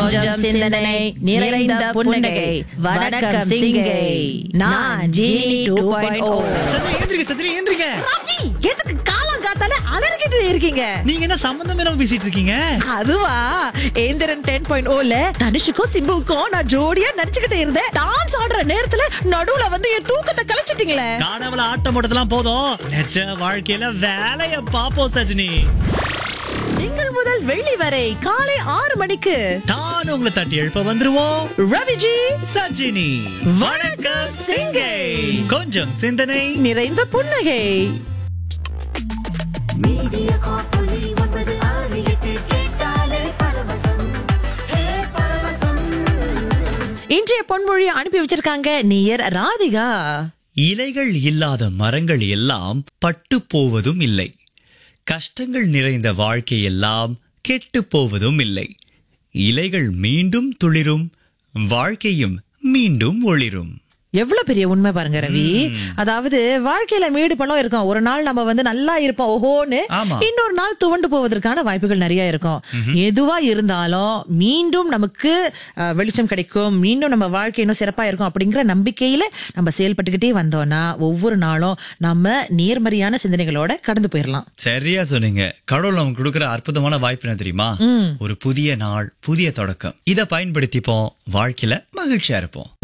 கொஞ்சம் சிந்தனை நிறைந்த புன்னகை வணக்கம் சிங்கை நான் ஜீனி டூ பாயிண்ட் ஓ சத்ரி ஏந்திரிக்க சத்ரி ஏந்திரிக்க ரவி எதுக்கு காலம் காத்தால அலறிக்கிட்டு இருக்கீங்க நீங்க என்ன சம்பந்தம் இல்லாம பேசிட்டு இருக்கீங்க அதுவா ஏந்திரன் டென் பாயிண்ட் ஓல தனுஷுக்கும் சிம்புவுக்கும் நான் ஜோடியா நடிச்சுக்கிட்டு இருந்தேன் டான்ஸ் ஆடுற நேரத்துல நடுவுல வந்து என் தூக்கத்தை கலைச்சிட்டீங்களே காணவல ஆட்டம் போட்டதெல்லாம் போதும் நிஜ வாழ்க்கையில வேலைய பாப்போம் சஜினி திங்கள் முதல் வெள்ளி வரை காலை ஆறு மணிக்கு நான் உங்களை தட்டி எழுப்ப வந்துருவோம் ரவிஜி சஜினி வணக்கம் சிங்கை கொஞ்சம் சிந்தனை நிறைந்த புன்னகை மீடியா காப்பொலி ஒன்பது ஆறு எட்டு கேட்டாலே பரவசம் ஹே பரவசம் இன்றைய பொன்மொழி அனுப்பி வச்சிருக்காங்க நீயர் ராதிகா இலைகள் இல்லாத மரங்கள் எல்லாம் பட்டு போவதும் இல்லை கஷ்டங்கள் நிறைந்த வாழ்க்கை எல்லாம் கெட்டு போவதும் இல்லை இலைகள் மீண்டும் துளிரும் வாழ்க்கையும் மீண்டும் ஒளிரும் எவ்வளவு பெரிய உண்மை பாருங்க ரவி அதாவது வாழ்க்கையில மேடு பள்ளம் இருக்கும் ஒரு நாள் நம்ம வந்து நல்லா இருப்போம் ஓஹோன்னு ஆமா. இன்னொரு நாள் துவண்டு போவதற்கான வாய்ப்புகள் நிறைய இருக்கும் எதுவா இருந்தாலும் மீண்டும் நமக்கு அஹ், வெளிச்சம் கிடைக்கும் மீண்டும் நம்ம வாழ்க்கை இன்னும் சிறப்பா இருக்கும் அப்படிங்கிற நம்பிக்கையில நம்ம செயல்பட்டுக்கிட்டே வந்தோம்னா ஒவ்வொரு நாளும் நம்ம நேர்மறையான சிந்தனைகளோட கடந்து போயிடலாம் சரியா சொன்னீங்க கடவுள் நமக்கு கொடுக்கிற அற்புதமான வாய்ப்பு என்ன தெரியுமா ஒரு புதிய நாள் புதிய தொடக்கம் இத பயன்படுத்திப்போம் வாழ்க்கையில மகிழ்ச்சியா இருப்போம்